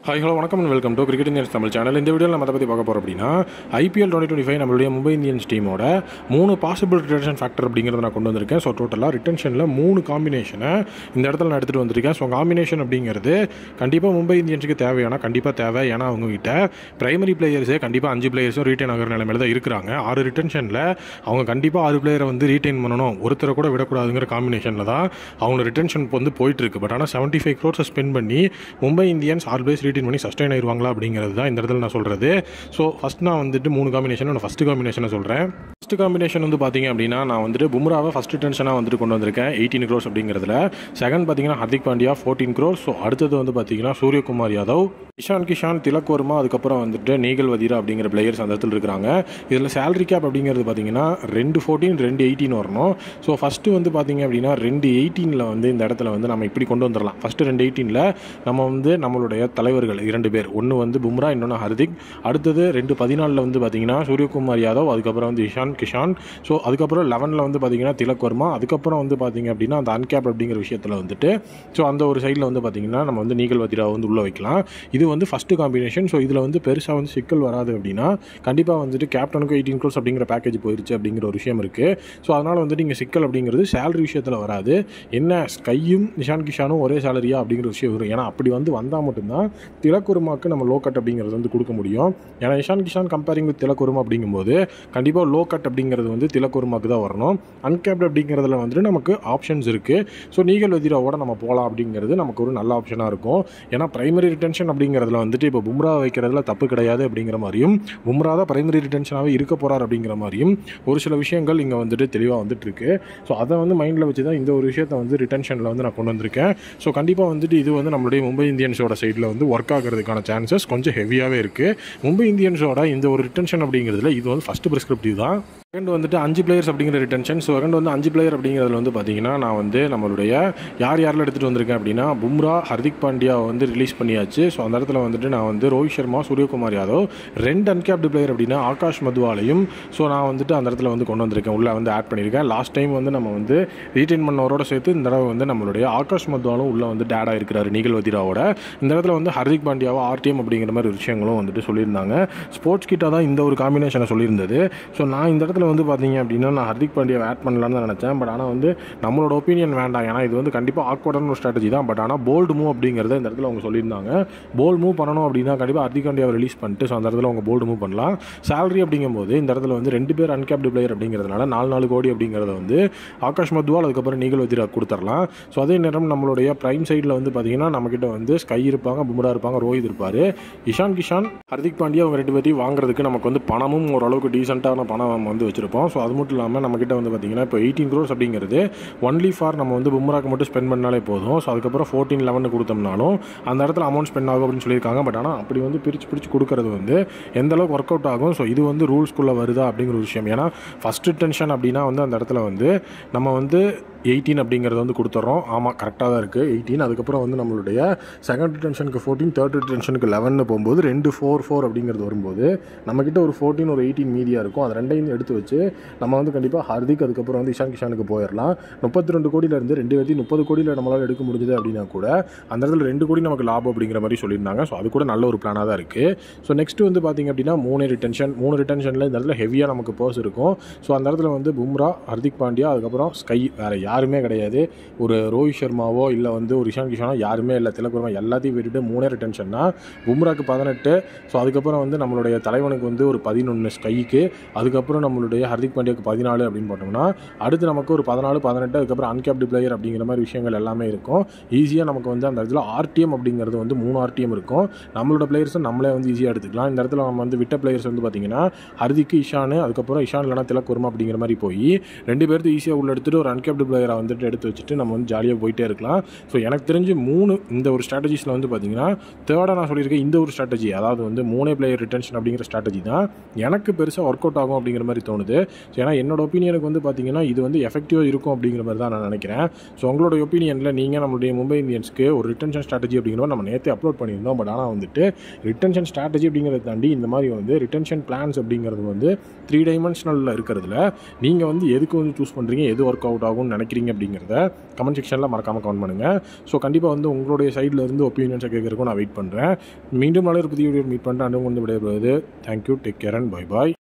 hi hello வணக்கம் and welcome to cricket Indians Tamil channel இந்த வீடியோவில் நம்ம அதை பற்றி பார்க்க போகிறோம் அப்படின்னா ஐபிஎல் டுவெண்ட்டி டுவெண்ட்டி ஃபைவ் நம்மளுடைய மும்பை இந்தியன்ஸ் டீமோட மூணு பாசிபிள் ரிட்டன்ஷன் ஃபேக்டர் அப்படிங்கிறத நான் கொண்டு வந்திருக்கேன் ஸோ டோட்டலாக ரிட்டன்ஷனில் மூணு காம்பினேஷனை இந்த இடத்துல நான் எடுத்துகிட்டு வந்திருக்கேன் ஸோ காம்பினேஷன் அப்படிங்கிறது கண்டிப்பாக மும்பை இந்தியன்ஸுக்கு தேவையான கண்டிப்பாக தேவை ஏன்னா அவங்ககிட்ட பிரைமரி பிளேயர்ஸே கண்டிப்பாக அஞ்சு பிளேயர்ஸும் ரீட்டைன் ஆகிற நிலைமையில தான் இருக்கிறாங்க ஆறு ரிட்டன்ஷனில் அவங்க கண்டிப்பாக ஆறு பிளேயரை வந்து ரீட்டைன் பண்ணணும் ஒருத்தரை கூட விடக்கூடாதுங்கிற காம்பினேஷனில் தான் அவங்க ரிட்டன்ஷன் வந்து போயிட்டு இருக்கு பட் ஆனால் செவன்ட்டி ஃபைவ் க்ரோர்ஸை ஸ்பெண்ட் பண்ணி மும்பை இந்தியன்ஸ் ஆறு பிளேஸ் ரீட்டைன் பண்ணி சஸ்டைன் ஆயிடுவாங்களா அப்படிங்கிறது தான் இந்த இடத்துல நான் சொல்கிறது ஸோ ஃபஸ்ட் நான் வந்துட்டு மூணு காம்பினேஷன் நான் ஃபஸ்ட்டு காம்பினேஷனை சொல்கிறேன் ஃபஸ்ட்டு காம்பினேஷன் வந்து பார்த்தீங்க அப்படின்னா நான் வந்துட்டு பும்ராவை ஃபஸ்ட்டு டென்ஷனாக வந்துட்டு கொண்டு வந்திருக்கேன் எயிட்டீன் க்ரோஸ் அப்படிங்கிறதுல செகண்ட் பார்த்தீங்கன்னா ஹர்திக் பாண்டியா ஃபோர்டீன் க்ரோஸ் ஸோ அடுத்தது வந்து பார்த்தீங்கன்னா சூரியகுமார் யாதவ் இஷான் கிஷான் திலக் வர்மா அதுக்கப்புறம் வந்துட்டு நீகல் வதீரா அப்படிங்கிற பிளேயர்ஸ் அந்த இடத்துல இருக்கிறாங்க இதில் சேலரி கேப் அப்படிங்கிறது பார்த்தீங்கன்னா ரெண்டு ஃபோர்டீன் ரெண்டு எயிட்டீன் வரணும் ஸோ ஃபஸ்ட்டு வந்து பார்த்தீங்க அப்படின்னா ரெண்டு எயிட்டீனில் வந்து இந்த இடத்துல வந்து நம்ம இப்படி கொண்டு வந்துடலாம் ஃபஸ்ட்டு ரெண்டு எயிட்டீனில் நம்ம வந்து நம்மளுடைய தலைவர்கள் இரண்டு பேர் ஒன்று வந்து பும்ரா இன்னொன்று ஹர்திக் அடுத்தது ரெண்டு பதினாலில் வந்து பார்த்தீங்கன்னா சூரியகுமார் யாதவ் அதுக்கப்புறம் வந்து இஷான் கிஷான் ஸோ அதுக்கப்புறம் லெவனில் வந்து பார்த்தீங்கன்னா திலக் வர்மா அதுக்கப்புறம் வந்து பார்த்தீங்க அப்படின்னா அந்த அன்கேப் அப்படிங்கிற விஷயத்தில் வந்துட்டு ஸோ அந்த ஒரு சைடில் வந்து பார்த்தீங்கன்னா நம்ம வந்து நீகல் வத்திராவை வந்து உள்ளே வைக்கலாம் இது வந்து ஃபஸ்ட்டு காம்பினேஷன் ஸோ இதில் வந்து பெருசாக வந்து சிக்கல் வராது அப்படின்னா கண்டிப்பாக வந்துட்டு கேப்டனுக்கு எயிட்டீன் க்ரோஸ் அப்படிங்கிற பேக்கேஜ் போயிருச்சு அப்படிங்கிற ஒரு விஷயம் இருக்குது ஸோ அதனால் வந்துட்டு இங்கே சிக்கல் அப்படிங்கிறது சேலரி விஷயத்தில் வராது என்ன ஸ்கையும் நிஷான் கிஷானும் ஒரே சேலரியா அப்படிங்கிற விஷயம் வரும் ஏன்னா அப்படி வந்து வந்தால் மட்டும்தான் திலக்குருமாக்கு நம்ம லோ கட் அப்படிங்கிறது வந்து கொடுக்க முடியும் ஏன்னா நிஷான் கிஷான் கம்பேரிங் வித் திலக்குருமா அப்படிங்கும்போது கண்டிப்பாக லோ கட் அப்படிங்கிறது வந்து திலக்குருமாக்கு தான் வரணும் அன்கேப்ட் அப்படிங்கிறதுல வந்துட்டு நமக்கு ஆப்ஷன்ஸ் இருக்குது ஸோ நீகல் வதிராவோட நம்ம போகலாம் அப்படிங்கிறது நமக்கு ஒரு நல்ல ஆப்ஷனாக இருக்கும் ஏன்னா பிரைமரி ரிட்டன்ஷன் அப்படிங்கிறதுல வந்துட்டு இப்போ பும்ரா வைக்கிறதுல தப்பு கிடையாது அப்படிங்கிற மாதிரியும் பும்ரா தான் பிரைமரி ரிட்டன்ஷனாகவே இருக்க போகிறார் அப்படிங்கிற மாதிரியும் ஒரு சில விஷயங்கள் இங்கே வந்துட்டு தெளிவாக வந்துட்டு இருக்கு ஸோ அதை வந்து மைண்டில் வச்சு தான் இந்த ஒரு விஷயத்தை வந்து ரிட்டன்ஷனில் வந்து நான் கொண்டு வந்திருக்கேன் ஸோ கண்டிப்பாக வந்துட்டு இது வந்து நம்மளுடைய மும்பை இந்தியன்ஸோட சைடில் வந்து ஒர்க் ஆகிறதுக்கான சான்சஸ் கொஞ்சம் ஹெவியாகவே இருக்குது மும்பை இந்தியன்ஸோட இந்த ஒரு ரிட்டன்ஷன் அப்படிங்கிறதுல இது வந்து ஃபஸ்ட்டு ப்ரிஸ்கிரிப்டிவ் தான் செகண்ட் வந்துட்டு அஞ்சு பிளேயர்ஸ் அப்படிங்கிற ரிட்டன்ஷன் ஸோ செகண்ட் வந்து அஞ்சு பிளேயர் அப்படிங்கிறதுல வந்து பார்த்தீங்கன்னா நான் வந்து நம்மளுடைய யார் யாரில் எடுத்துகிட்டு வந்திருக்கேன் அப்படின்னா பும்ரா ஹர்திக் பாண்டியா வந்து ரிலீஸ் பண்ணியாச்சு ஸோ அந்த இடத்துல வந்துட்டு நான் வந்து ரோஹித் சர்மா சூரியகுமார் யாதவ் ரெண்டு அன்கேப்டு பிளேயர் அப்படின்னா ஆகாஷ் மதுவாலையும் ஸோ நான் வந்துட்டு அந்த இடத்துல வந்து கொண்டு வந்திருக்கேன் உள்ளே வந்து ஆட் பண்ணியிருக்கேன் லாஸ்ட் டைம் வந்து நம்ம வந்து ரீட்டைன் பண்ணவரோட சேர்த்து இந்த தடவை வந்து நம்மளுடைய ஆகாஷ் மதுவாலும் உள்ளே வந்து டேட் ஆகிருக்கிறாரு நீகல் வதிராவோட இந்த இடத்துல வந்து ஹர்திக் பாண்டியாவோ ஆர்டிஎம் அப்படிங்கிற மாதிரி ஒரு விஷயங்களும் வந்துட்டு சொல்லியிருந்தாங்க ஸ்போர்ட்ஸ் கிட்ட தான் இந்த ஒரு காம்பினேஷனை சொல்லியிருந்தது ஸோ நான் இந்த இடத்துல வந்து பார்த்தீங்க அப்படின்னா நான் ஹர்திக் பாண்டியாவை ஆட் பண்ணலான்னு தான் நினச்சேன் பட் ஆனால் வந்து நம்மளோட ஒப்பீனியன் வேண்டாம் ஏன்னா இது வந்து கண்டிப்பாக ஆக்வர்டான ஒரு ஸ்ட்ராட்டஜி தான் பட் ஆனால் போல்டு மூவ் அப்படிங்கிறத இந்த இடத்துல அவங்க சொல்லியிருந்தாங்க போல்டு மூவ் பண்ணணும் அப்படின்னா கண்டிப்பாக ஹர்திக் பாண்டியாவை ரிலீஸ் பண்ணிட்டு ஸோ அந்த இடத்துல அவங்க போல்டு மூவ் பண்ணலாம் சேலரி அப்படிங்கும்போது இந்த இடத்துல வந்து ரெண்டு பேர் அன்கேப்டு பிளேயர் அப்படிங்கிறதுனால நாலு நாலு கோடி அப்படிங்கிறத வந்து ஆகாஷ் மத்வால் அதுக்கப்புறம் நீகல் வதிரா கொடுத்துடலாம் ஸோ அதே நேரம் நம்மளுடைய ப்ரைம் சைடில் வந்து பார்த்தீங்கன்னா நம்மக்கிட்ட வந்து ஸ்கை இருப்பாங்க பும்ரா இருப்பாங்க ரோஹித் இருப்பார் இஷான் கிஷான் ஹர்திக் பாண்டியா அவங்க ரெண்டு பேர்த்தையும் வாங்குறதுக்கு நமக்கு வந்து பணமும் ஓரளவுக்கு டீசெண்டான பணம் நம்ம வந்து வச்சிருப்போம் ஸோ அது மட்டும் இல்லாமல் நம்மக்கிட்ட வந்து பார்த்தீங்கன்னா இப்போ எயிட்டீன் க்ரோஸ் அப்படிங்கிறது ஒன்லி ஃபார் நம்ம வந்து பும்ராக்கு மட்டும் ஸ்பெண்ட் பண்ணாலே போதும் ஸோ அதுக்கப்புறம் ஃபோர்டீன் லெவன் கொடுத்தோம்னாலும் அந்த இடத்துல அமௌண்ட் ஸ்பெண்ட் ஆகும் அப்படின்னு சொல்லியிருக்காங்க பட் ஆனால் அப்படி வந்து பிரித்து பிரித்து கொடுக்கறது வந்து எந்த அளவுக்கு ஒர்க் அவுட் ஆகும் ஸோ இது வந்து ரூல்ஸ்குள்ளே வருதா அப்படிங்கிற ஒரு விஷயம் ஏன்னா ஃபஸ்ட்டு டென்ஷன் அப்படின்னா வந்து அந்த இடத்துல வந்து நம்ம வந்து எயிட்டீன் அப்படிங்கிறது வந்து கொடுத்துட்றோம் ஆமாம் கரெக்டாக தான் இருக்குது எயிட்டீன் அதுக்கப்புறம் வந்து நம்மளுடைய செகண்ட் டென்ஷனுக்கு ஃபோர்டீன் தேர்ட் டென்ஷனுக்கு லெவன் போகும்போது ரெண்டு ஃபோர் ஃபோர் அப்படிங்கிறது வரும்போது நம்மக்கிட்ட ஒரு ஃபோர்டீன் ஒரு எயிட்டீன் மீதியாக இருக்கும் அது ரெண்டையும் எடுத்து வச்சு நம்ம வந்து கண்டிப்பாக ஹர்திக் அதுக்கப்புறம் வந்து இஷான் கிஷானுக்கு போயிடலாம் முப்பத்தி ரெண்டு கோடியிலேருந்து ரெண்டு பேர்த்தி முப்பது கோடியில் நம்மளால் எடுக்க முடிஞ்சது அப்படின்னா கூட அந்த இடத்துல ரெண்டு கோடி நமக்கு லாபம் அப்படிங்கிற மாதிரி சொல்லியிருந்தாங்க ஸோ அது கூட நல்ல ஒரு பிளானாக தான் இருக்குது ஸோ நெக்ஸ்ட் வந்து பார்த்திங்க அப்படின்னா மூணு ரிட்டன்ஷன் மூணு ரிட்டன்ஷனில் இந்த இடத்துல ஹெவியாக நமக்கு பர்ஸ் இருக்கும் ஸோ அந்த இடத்துல வந்து பும்ரா ஹர்திக் பாண்டியா அதுக்கப்புறம் ஸ்கை வேறு யாருமே கிடையாது ஒரு ரோஹித் சர்மாவோ இல்லை வந்து ஒரு இஷான் கிஷானோ யாருமே இல்லை திலக்குறமா எல்லாத்தையும் விட்டுட்டு மூணே ரிட்டன்ஷன்னா பும்ராக்கு பதினெட்டு ஸோ அதுக்கப்புறம் வந்து நம்மளுடைய தலைவனுக்கு வந்து ஒரு பதினொன்று ஸ்கைக்கு அதுக்கப்புறம் நம்மளுடைய ஹர்திக் பாண்டியாவுக்கு பதினாலு அப்படின்னு போட்டோம்னா அடுத்து நமக்கு ஒரு பதினாலு பதினெட்டு அதுக்கப்புறம் அன்கேப்டு பிளேயர் அப்படிங்கிற மாதிரி விஷயங்கள் எல்லாமே இருக்கும் ஈஸியாக நமக்கு வந்து அந்த இடத்துல ஆர்டிஎம் அப்படிங்கிறது வந்து மூணு ஆர்டிஎம் இருக்கும் நம்மளோட பிளேயர்ஸை நம்மளே வந்து ஈஸியாக எடுத்துக்கலாம் இந்த இடத்துல நம்ம வந்து விட்ட பிளேயர்ஸ் வந்து பார்த்தீங்கன்னா ஹர்திக்கு இஷானு அதுக்கப்புறம் இஷான் இல்லைனா திலக் வர்மா அப்படிங்கிற மாதிரி போய் ரெண்டு பேர்த்து ஈஸியாக உள்ள எடுத்துட்டு ஒரு அன்கேப்டு பிளேயரை வந்துட்டு எடுத்து வச்சுட்டு நம்ம வந்து ஜாலியாக போயிட்டே இருக்கலாம் ஸோ எனக்கு தெரிஞ்சு மூணு இந்த ஒரு ஸ்ட்ராட்டஜிஸில் வந்து பார்த்தீங்கன்னா தேர்டாக நான் சொல்லியிருக்கேன் இந்த ஒரு ஸ்ட்ராட்டஜி அதாவது வந்து மூணே பிளேயர் ரிட்டன்ஷன் அப்படிங்கிற ஸ்ட்ராட்டஜி தான் எனக்கு பெருசாக ஒர்க் அவுட் ஆகும் அப்படிங்கிற மாதிரி தோணுது தோணுது ஸோ ஏன்னா என்னோட ஒப்பீனியனுக்கு வந்து பார்த்தீங்கன்னா இது வந்து எஃபெக்டிவாக இருக்கும் அப்படிங்கிற மாதிரி தான் நான் நினைக்கிறேன் ஸோ உங்களோட ஒப்பீனியனில் நீங்கள் நம்மளுடைய மும்பை இந்தியன்ஸ்க்கு ஒரு ரிட்டன்ஷன் ஸ்ட்ராட்டஜி அப்படிங்கிற நம்ம நேற்றே அப்லோட் பண்ணியிருந்தோம் பட் ஆனால் வந்துட்டு ரிட்டன்ஷன் ஸ்ட்ராட்டஜி அப்படிங்கிறத தாண்டி இந்த மாதிரி வந்து ரிட்டன்ஷன் பிளான்ஸ் அப்படிங்கிறது வந்து த்ரீ டைமென்ஷனலில் இருக்கிறதுல நீங்கள் வந்து எதுக்கு வந்து சூஸ் பண்ணுறீங்க எது ஒர்க் அவுட் ஆகும்னு நினைக்கிறீங்க அப்படிங்கிறத கமெண்ட் செக்ஷனில் மறக்காமல் கமெண்ட் பண்ணுங்கள் ஸோ கண்டிப்பாக வந்து உங்களுடைய சைடில் இருந்து ஒப்பீனியன்ஸை கேட்குறதுக்கும் நான் வெயிட் பண்ணுறேன் மீண்டும் நாளை ஒரு புதிய வீடியோ மீட் பண்ணுறேன் அனுபவம் வந்து விடைபெறுவது thank you take care and bye bye